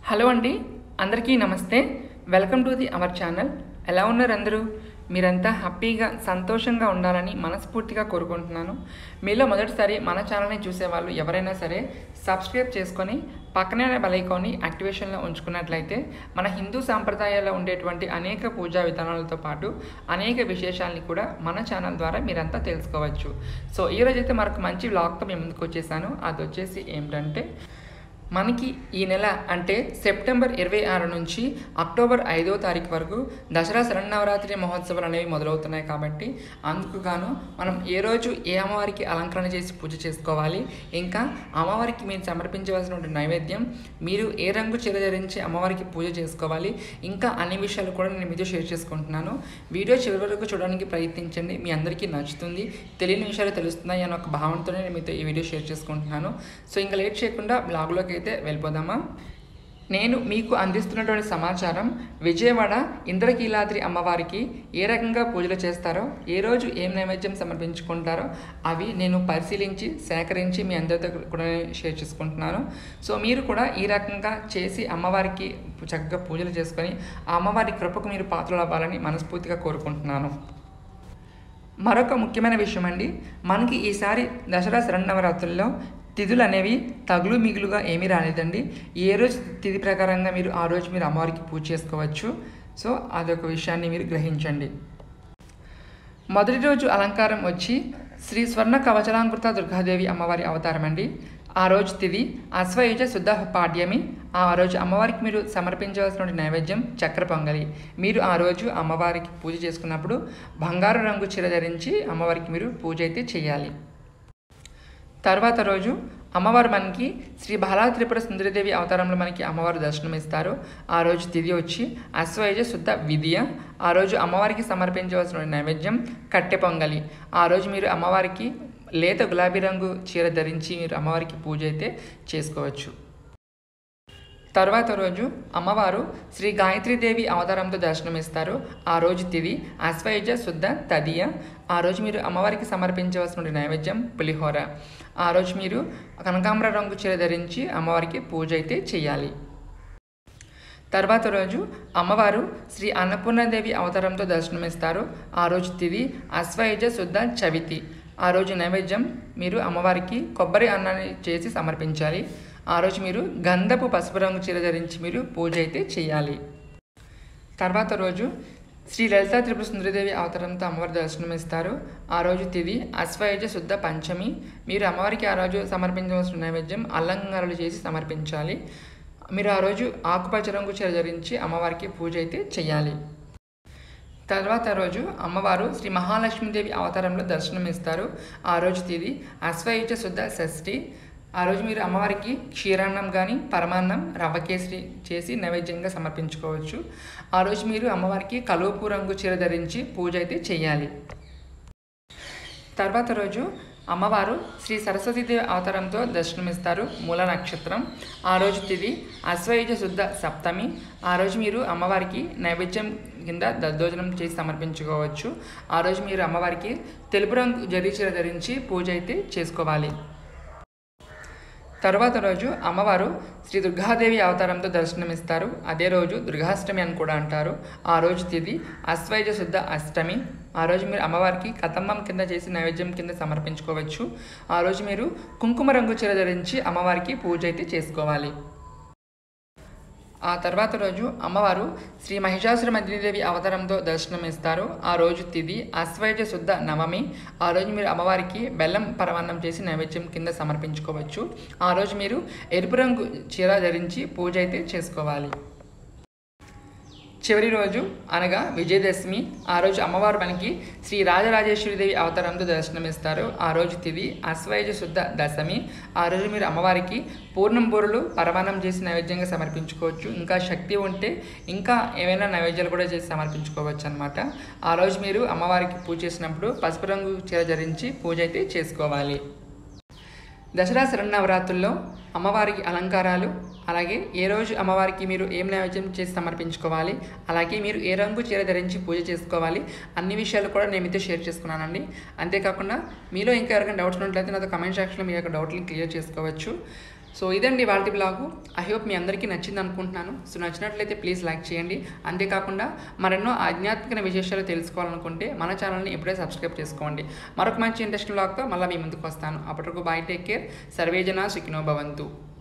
hello అండి అందరికీ నమస్తే welcome to the our channel ఎలా ఉన్నారు అందరూ మీరంతా హ్యాపీగా సంతోషంగా ఉండాలని మనస్ఫూర్తిగా కోరుకుంటున్నాను మీలో మొదటిసారి మన ఛానల్ని చూసేవాళ్ళు ఎవరైనా సరే సబ్స్క్రైబ్ చేసుకొని పక్కనే బెల్ ఐకాన్ని యాక్టివేషన్లో ఉంచుకున్నట్లయితే మన హిందూ సాంప్రదాయాల్లో ఉండేటువంటి అనేక పూజా విధానాలతో పాటు అనేక విశేషాలని కూడా మన ఛానల్ ద్వారా మీరంతా తెలుసుకోవచ్చు సో ఈరోజైతే మరొక మంచి వ్లాగ్తో మేము ముందుకు వచ్చేసాను అది వచ్చేసి ఏమిటంటే మనకి ఈ నెల అంటే సెప్టెంబర్ ఇరవై ఆరు నుంచి అక్టోబర్ ఐదో తారీఖు వరకు దసరా శరన్నవరాత్రి మహోత్సవాలు అనేవి మొదలవుతున్నాయి కాబట్టి అందుకు గాను మనం ఏ రోజు ఏ అమ్మవారికి అలంకరణ చేసి పూజ చేసుకోవాలి ఇంకా అమ్మవారికి మీరు సమర్పించవలసిన నైవేద్యం మీరు ఏ రంగు చీర ధరించి అమ్మవారికి పూజ చేసుకోవాలి ఇంకా అన్ని విషయాలు కూడా నేను మీతో షేర్ చేసుకుంటున్నాను వీడియో చివరి వరకు చూడడానికి ప్రయత్నించండి మీ అందరికీ నచ్చుతుంది తెలియని విషయాలు తెలుస్తున్నాయి అన్న ఒక భావనతోనే నేను మీతో ఈ వీడియో షేర్ చేసుకుంటున్నాను సో ఇంకా లేట్ చేయకుండా బ్లాగ్లోకి అయితే వెళ్ళిపోదామా నేను మీకు అందిస్తున్నటువంటి సమాచారం విజయవాడ ఇంద్రకీలాద్రి అమ్మవారికి ఏ రకంగా పూజలు చేస్తారో ఏ రోజు ఏం నైవేద్యం సమర్పించుకుంటారో అవి నేను పరిశీలించి సేకరించి మీ అందరితో కూడా షేర్ చేసుకుంటున్నాను సో మీరు కూడా ఈ రకంగా చేసి అమ్మవారికి చక్కగా పూజలు చేసుకొని ఆ అమ్మవారి కృపకు మీరు పాత్రలు అవ్వాలని మనస్ఫూర్తిగా కోరుకుంటున్నాను మరొక ముఖ్యమైన విషయం అండి మనకి ఈసారి దసరా శరణవరాత్రుల్లో తిథులు అనేవి తగులు మిగులుగా ఏమీ రాలేదండి ఏ రోజు తిథి ప్రకారంగా మీరు ఆ రోజు మీరు అమ్మవారికి పూజ చేసుకోవచ్చు సో అదొక విషయాన్ని మీరు గ్రహించండి మొదటి రోజు అలంకారం వచ్చి శ్రీ స్వర్ణ కవచలాంకృత దుర్గాదేవి అమ్మవారి అవతారం అండి ఆ రోజు తిది అశ్వయుజ శుద్ధ పాడ్యమి ఆ రోజు అమ్మవారికి మీరు సమర్పించవలసిన నైవేద్యం చక్ర పొంగలి మీరు ఆ రోజు అమ్మవారికి పూజ చేసుకున్నప్పుడు బంగారు రంగు చీర ధరించి అమ్మవారికి మీరు పూజ అయితే చేయాలి తర్వాత రోజు అమ్మవారు మనకి శ్రీ బాలా త్రిపుర సుందరిదేవి అవతారంలో మనకి అమ్మవారు దర్శనం ఇస్తారు ఆ రోజు తిథి వచ్చి అశ్వయుజ శుద్ధ విధియ ఆ రోజు అమ్మవారికి సమర్పించవలసిన నైవేద్యం కట్టె పొంగలి ఆ రోజు మీరు అమ్మవారికి లేత గులాబీ రంగు చీర ధరించి మీరు అమ్మవారికి పూజ అయితే చేసుకోవచ్చు తర్వాత రోజు అమ్మవారు శ్రీ గాయత్రీదేవి అవతారంతో దర్శనమిస్తారు ఆ రోజు తిది అశ్వయుజ శుద్ధ తదియ ఆ రోజు మీరు అమ్మవారికి సమర్పించవలసిన నైవేద్యం పులిహోర ఆ రోజు మీరు కనకాంబర రంగు చీర ధరించి అమ్మవారికి పూజ అయితే చేయాలి తర్వాత రోజు అమ్మవారు శ్రీ అన్నపూర్ణాదేవి అవతారంతో దర్శనమిస్తారు ఆ రోజు తిది అశ్వయుజ శుద్ధ చవితి ఆ రోజు నైవేద్యం మీరు అమ్మవారికి కొబ్బరి అన్నాన్ని చేసి సమర్పించాలి ఆ రోజు మీరు గంధపు పసుపు రంగు చీర ధరించి మీరు పూజ అయితే చేయాలి తర్వాత రోజు శ్రీ లలితా త్రిపుర సుందరిదేవి అవతారంతో అమ్మవారి దర్శనం ఇస్తారు ఆ రోజు తిది అశ్వయుజ శుద్ధ పంచమి మీరు అమ్మవారికి ఆ రోజు సమర్పించవలసిన నైవేద్యం అల్లంగారాలు చేసి సమర్పించాలి మీరు ఆ రోజు ఆకుపచ్చ రంగు చీర ధరించి అమ్మవారికి పూజ అయితే చేయాలి తర్వాత రోజు అమ్మవారు శ్రీ మహాలక్ష్మీదేవి అవతారంలో దర్శనం ఇస్తారు ఆ రోజు తిది అశ్వయుజ శుద్ధ షష్ఠి ఆ రోజు మీరు అమ్మవారికి క్షీరాన్నం కానీ పరమాన్నం రవ్వ కేసరి చేసి నైవేద్యంగా సమర్పించుకోవచ్చు ఆ రోజు మీరు అమ్మవారికి కలువపు రంగు చీర ధరించి పూజ అయితే చేయాలి తర్వాత రోజు అమ్మవారు శ్రీ సరస్వతీదేవి అవతారంతో దర్శనమిస్తారు మూల నక్షత్రం ఆ రోజు తిది అశ్వయుజ శుద్ధ సప్తమి ఆ రోజు మీరు అమ్మవారికి నైవేద్యం కింద దద్దోజనం చేసి సమర్పించుకోవచ్చు ఆ రోజు మీరు అమ్మవారికి తెలుపు రంగు జరీచీర ధరించి పూజ అయితే చేసుకోవాలి తర్వాత రోజు అమ్మవారు శ్రీ దుర్గాదేవి అవతారంతో దర్శనమిస్తారు అదే రోజు దుర్గాష్టమి అని కూడా అంటారు ఆ రోజు తిది అశ్వైజ శుద్ధ అష్టమి ఆ రోజు మీరు అమ్మవారికి కతంబం కింద చేసి నైవేద్యం కింద సమర్పించుకోవచ్చు ఆ రోజు మీరు కుంకుమ రంగు చీర ధరించి అమ్మవారికి పూజ అయితే చేసుకోవాలి ఆ తర్వాత రోజు అమ్మవారు శ్రీ మహిషాసుర మదినీదేవి అవతారంతో దర్శనం ఇస్తారు ఆ రోజు తిది అశ్వయుజ శుద్ధ నవమి ఆ రోజు మీరు అమ్మవారికి బెల్లం పరమాన్నం చేసి నైవేద్యం కింద సమర్పించుకోవచ్చు ఆ రోజు మీరు ఎరుపు రంగు చీర ధరించి పూజ అయితే చేసుకోవాలి చివరి రోజు అనగా విజయదశమి ఆ రోజు అమ్మవారు మనకి శ్రీ రాజరాజేశ్వరిదేవి అవతారంతో దర్శనమిస్తారు ఆ రోజు తిది అశ్వయుజ శుద్ధ దశమి ఆ రోజు మీరు అమ్మవారికి పూర్ణం బూరలు పరమాన్నం చేసి నైవేద్యంగా సమర్పించుకోవచ్చు ఇంకా శక్తి ఉంటే ఇంకా ఏమైనా నైవేద్యాలు కూడా చేసి సమర్పించుకోవచ్చు అనమాట ఆ రోజు మీరు అమ్మవారికి పూజ చేసినప్పుడు పసుపు రంగు చీర ధరించి పూజ అయితే చేసుకోవాలి దసరా శరణవరాత్రుల్లో అమ్మవారికి అలంకారాలు అలాగే ఏ రోజు అమ్మవారికి మీరు ఏం నైవేద్యం చేసి సమర్పించుకోవాలి అలాగే మీరు ఏ రంగు చీర ధరించి పూజ చేసుకోవాలి అన్ని విషయాలు కూడా నేను మీతో షేర్ చేసుకున్నానండి అంతేకాకుండా మీలో ఇంకా ఎవరికైనా డౌట్స్ ఉన్నట్లయితే నాతో కమెంట్ సెక్షన్లో మీ యొక్క డౌట్ని క్లియర్ చేసుకోవచ్చు సో ఇదండి వాళ్ళ బ్లాగు ఐ హోప్ మీ అందరికీ నచ్చింది అనుకుంటున్నాను సో నచ్చినట్లయితే ప్లీజ్ లైక్ చేయండి అంతేకాకుండా మరెన్నో ఆధ్యాత్మిక విశేషాలు తెలుసుకోవాలనుకుంటే మన ఛానల్ని ఇప్పుడే సబ్స్క్రైబ్ చేసుకోండి మరొక మంచి ఇంట్రెస్ట్ బ్లాగ్తో మళ్ళీ మీ ముందుకు వస్తాను అప్పటివరకు బాయ్ టేక్ కేర్ సర్వేజన సుఖినో భవంతు